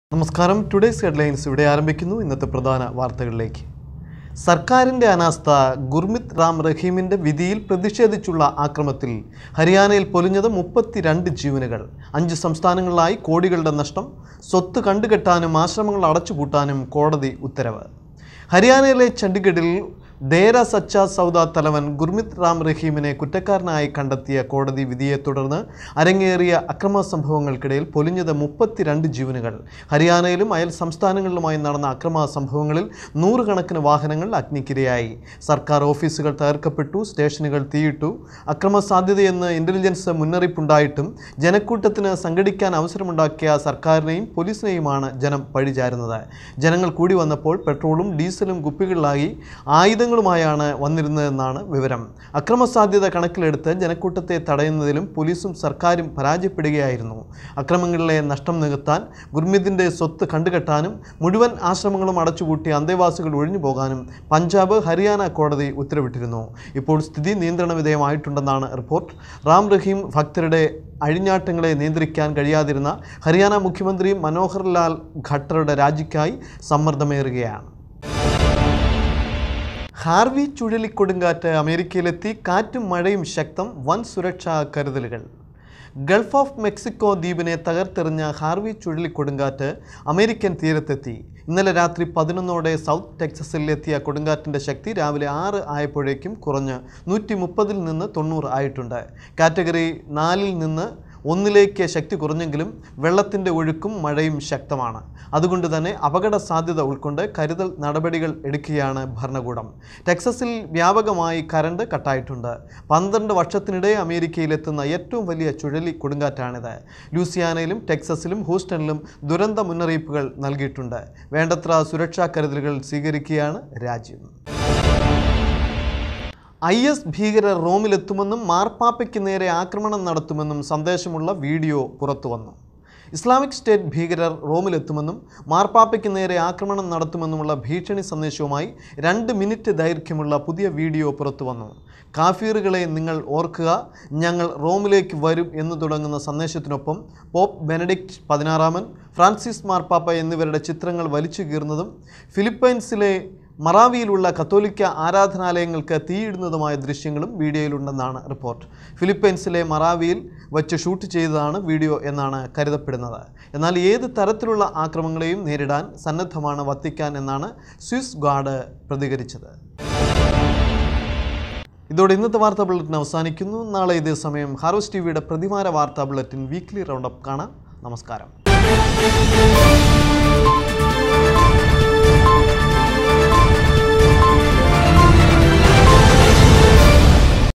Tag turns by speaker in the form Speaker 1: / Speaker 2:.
Speaker 1: നമസ്കാരം today's headlines ഇവിടെ ആരംഭിക്കുന്നു ഇന്നത്തെ പ്രധാന വാർത്തകളിലേക്ക് സർക്കാരിൻ്റെ അനാസ്ഥ ഗുർമിത് റാം റഹീമിൻ്റെ വിധിയിൽ പ്രതിഷേധിച്ചുള്ള ആക്രമത്തിൽ ഹരിയാനയിൽ പൊലിഞ്ഞത് മുപ്പത്തിരണ്ട് ജീവനുകൾ അഞ്ച് സംസ്ഥാനങ്ങളിലായി കോടികളുടെ നഷ്ടം സ്വത്ത് കണ്ടുകെട്ടാനും ആശ്രമങ്ങൾ അടച്ചുപൂട്ടാനും കോടതി ഉത്തരവ് ഹരിയാനയിലെ ചണ്ഡീഗഡിൽ ദേര സച്ച സൗദ തലവൻ ഗുർമിത് റാം റഹീമിനെ കുറ്റക്കാരനായി കണ്ടെത്തിയ കോടതി വിധിയെ തുടർന്ന് അരങ്ങേറിയ അക്രമ സംഭവങ്ങൾക്കിടയിൽ പൊലിഞ്ഞത് മുപ്പത്തിരണ്ട് ജീവനുകൾ ഹരിയാനയിലും അയൽ സംസ്ഥാനങ്ങളിലുമായി നടന്ന അക്രമ സംഭവങ്ങളിൽ നൂറുകണക്കിന് വാഹനങ്ങൾ അഗ്നിക്കിരയായി സർക്കാർ ഓഫീസുകൾ തകർക്കപ്പെട്ടു സ്റ്റേഷനുകൾ തീയിട്ടു അക്രമ സാധ്യതയെന്ന് ഇന്റലിജൻസ് മുന്നറിയിപ്പുണ്ടായിട്ടും ജനക്കൂട്ടത്തിന് സംഘടിക്കാൻ അവസരമുണ്ടാക്കിയ സർക്കാരിനെയും പോലീസിനെയുമാണ് ജനം പഴിചാരുന്നത് ജനങ്ങൾ കൂടി വന്നപ്പോൾ പെട്രോളും ഡീസലും കുപ്പികളിലായി ആയുധങ്ങളുമായാണ് വന്നിരുന്നതെന്നാണ് വിവരം അക്രമ സാധ്യത കണക്കിലെടുത്ത് ജനക്കൂട്ടത്തെ തടയുന്നതിലും പോലീസും സർക്കാരും പരാജയപ്പെടുകയായിരുന്നു അക്രമങ്ങളിലെ നഷ്ടം നികത്താൻ ഗുർമിതിൻ്റെ സ്വത്ത് കണ്ടുകെട്ടാനും മുഴുവൻ ആശ്രമങ്ങളും അടച്ചുപൂട്ടി അന്തേവാസികൾ ഒഴിഞ്ഞു പോകാനും പഞ്ചാബ് ഹരിയാന കോടതി ഉത്തരവിട്ടിരുന്നു ഇപ്പോൾ സ്ഥിതി നിയന്ത്രണ വിധേയമായിട്ടുണ്ടെന്നാണ് റിപ്പോർട്ട് റാം റഹീം ഭക്തരുടെ അഴിഞ്ഞാട്ടങ്ങളെ നിയന്ത്രിക്കാൻ കഴിയാതിരുന്ന ഹരിയാന മുഖ്യമന്ത്രി മനോഹർ ലാൽ ഖട്ടറുടെ രാജിക്കായി സമ്മർദ്ദമേറുകയാണ് ഹാർവി ചുഴലിക്കൊടുങ്കാറ്റ് അമേരിക്കയിലെത്തി കാറ്റും മഴയും ശക്തം വൻ സുരക്ഷാ കരുതലുകൾ ഗൾഫ് ഓഫ് മെക്സിക്കോ ദ്വീപിനെ തകർത്തെറിഞ്ഞ ഹാർവി ചുഴലിക്കൊടുങ്കാറ്റ് അമേരിക്കൻ തീരത്തെത്തി ഇന്നലെ രാത്രി പതിനൊന്നോടെ സൗത്ത് ടെക്സസിൽ എത്തിയ കൊടുങ്കാറ്റിൻ്റെ ശക്തി രാവിലെ ആറ് ആയപ്പോഴേക്കും കുറഞ്ഞ് നൂറ്റി മുപ്പതിൽ നിന്ന് തൊണ്ണൂറ് ആയിട്ടുണ്ട് കാറ്റഗറി നാലിൽ നിന്ന് ഒന്നിലേക്ക് ശക്തി കുറഞ്ഞെങ്കിലും വെള്ളത്തിൻ്റെ ഒഴുക്കും മഴയും ശക്തമാണ് അതുകൊണ്ട് തന്നെ അപകട സാധ്യത ഉൾക്കൊണ്ട് കരുതൽ നടപടികൾ എടുക്കുകയാണ് ഭരണകൂടം ടെക്സസിൽ വ്യാപകമായി കരണ്ട് കട്ടായിട്ടുണ്ട് പന്ത്രണ്ട് വർഷത്തിനിടെ അമേരിക്കയിലെത്തുന്ന ഏറ്റവും വലിയ ചുഴലി കൊടുങ്കാറ്റാണിത് ലൂസിയാനയിലും ടെക്സസിലും ഹൂസ്റ്റണിലും ദുരന്ത മുന്നറിയിപ്പുകൾ നൽകിയിട്ടുണ്ട് വേണ്ടത്ര സുരക്ഷാ കരുതലുകൾ സ്വീകരിക്കുകയാണ് രാജ്യം ഐ എസ് ഭീകരർ റോമിലെത്തുമെന്നും മാർപ്പാപ്പയ്ക്ക് നേരെ ആക്രമണം നടത്തുമെന്നും സന്ദേശമുള്ള വീഡിയോ പുറത്തുവന്നു ഇസ്ലാമിക് സ്റ്റേറ്റ് ഭീകരർ റോമിലെത്തുമെന്നും മാർപ്പാപ്പയ്ക്ക് നേരെ ആക്രമണം നടത്തുമെന്നുമുള്ള ഭീഷണി സന്ദേശവുമായി രണ്ട് മിനിറ്റ് ദൈർഘ്യമുള്ള പുതിയ വീഡിയോ പുറത്തുവന്നു കാഫീറുകളെ നിങ്ങൾ ഓർക്കുക ഞങ്ങൾ റോമിലേക്ക് വരും എന്ന് തുടങ്ങുന്ന സന്ദേശത്തിനൊപ്പം പോപ്പ് ബെനഡിക്റ്റ് പതിനാറാമൻ ഫ്രാൻസിസ് മാർപ്പാപ്പ എന്നിവരുടെ ചിത്രങ്ങൾ വലിച്ചു കീറുന്നതും ഫിലിപ്പൈൻസിലെ മറാവിയിലുള്ള കത്തോലിക്ക ആരാധനാലയങ്ങൾക്ക് തീയിടുന്നതുമായ ദൃശ്യങ്ങളും വീഡിയോയിലുണ്ടെന്നാണ് റിപ്പോർട്ട് ഫിലിപ്പൈൻസിലെ മറാവിയിൽ വച്ച് ഷൂട്ട് ചെയ്തതാണ് വീഡിയോ എന്നാണ് കരുതപ്പെടുന്നത് എന്നാൽ ഏത് തരത്തിലുള്ള ആക്രമണങ്ങളെയും നേരിടാൻ സന്നദ്ധമാണ് വത്തിക്കാൻ എന്നാണ് സ്വിസ് ഗാർഡ് പ്രതികരിച്ചത് ഇതോടെ ഇന്നത്തെ വാർത്താ ബുള്ളറ്റിൻ അവസാനിക്കുന്നു നാളെ ഇതേ സമയം ഹാർവസ് ടി വിയുടെ പ്രതിവാര വാർത്താ ബുള്ളറ്റിൻ വീക്ക്ലി റൗണ്ടപ്പ് കാണാം നമസ്കാരം